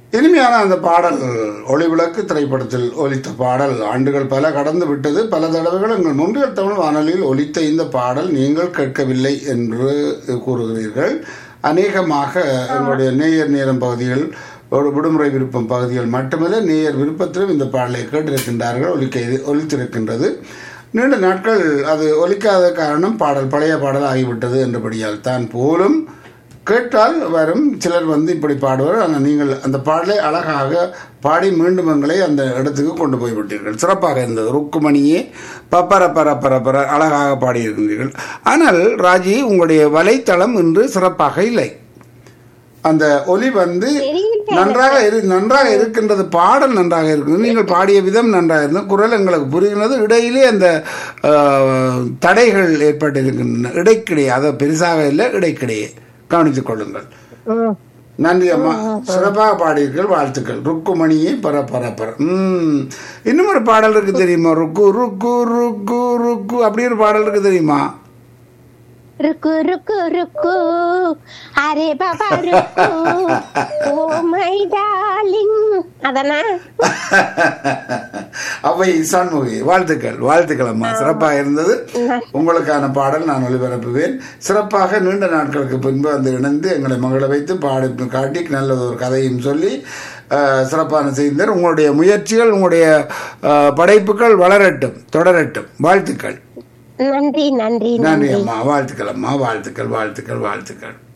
இனிமையான அந்த பாடல் ஒளிவிளக்கு திரைப்படத்தில் ஒலித்த பாடல் ஆண்டுகள் பல கடந்து விட்டது பல தடவைகள் எங்கள் முன்றியல் தமிழ் வானொலியில் ஒலித்த இந்த பாடல் நீங்கள் கேட்கவில்லை என்று கூறுகிறீர்கள் அநேகமாக எங்களுடைய நேயர் நேரம் பகுதிகள் ஒரு விடுமுறை விருப்பம் பகுதிகள் மட்டுமல்ல நேயர் விருப்பத்திலும் இந்த பாடலை கேட்டிருக்கின்றார்கள் ஒலிக்க ஒலித்திருக்கின்றது நீண்ட நாட்கள் அது ஒலிக்காத காரணம் பாடல் பழைய பாடல் ஆகிவிட்டது என்றபடியால் தான் போலும் கேட்டால் வரும் சிலர் வந்து இப்படி பாடுவார் ஆனால் நீங்கள் அந்த பாடலை அழகாக பாடி மீண்டும் எங்களை அந்த இடத்துக்கு கொண்டு போய் விட்டீர்கள் சிறப்பாக இருந்தது ருக்குமணியே பப்பர பர பர பர அழகாக பாடியிருக்கின்றீர்கள் ஆனால் ராஜி உங்களுடைய வலைத்தளம் இன்று சிறப்பாக இல்லை அந்த ஒலி வந்து நன்றாக இரு நன்றாக இருக்கின்றது பாடல் நன்றாக இருக்கிறது நீங்கள் பாடிய விதம் நன்றாக இருந்தது குரல் எங்களுக்கு புரிகிறது இடையிலே அந்த ஆஹ், தடைகள் ஏற்பட்டிருக்கின்றன இடைக்கிடையே அதை பெருசாக இல்லை இடைக்கிடையே கவனித்துக் கொள்ளுங்கள் ம். நன்றி அம்மா சிறப்பாக பாடியிருக்கீர்கள் வாழ்த்துக்கள் ருக்குமணியே பர பர பர ம் இன்னும் ஒரு பாடல் இருக்கு தெரியுமா ருக்கு ருக்கு ருக்கு ருக்கு அப்படி ஒரு பாடல் இருக்கு தெரியுமா ருக்கு ருக்கு ருக்கு அரே பாபா ருக்கு ஓ மை டார்லிங் அதானா அவை சண்முகி வாழ்த்துக்கள் வாழ்த்துக்கள் அம்மா சிறப்பாக இருந்தது உங்களுக்கான பாடல் நான் ஒளிபரப்புவேன் சிறப்பாக நீண்ட நாட்களுக்கு பின்பு வந்து இணைந்து எங்களை மகள வைத்து பாடி காட்டி நல்லது ஒரு கதையும் சொல்லி அஹ், சிறப்பான செய்தனர் உங்களுடைய முயற்சிகள் உங்களுடைய அஹ், படைப்புகள் வளரட்டும் தொடரட்டும் வாழ்த்துக்கள் நன்றி நன்றி நன்றி நன்றி அம்மா வாழ்த்துக்கள் அம்மா வாழ்த்துக்கள் வாழ்த்துக்கள் வாழ்த்துக்கள்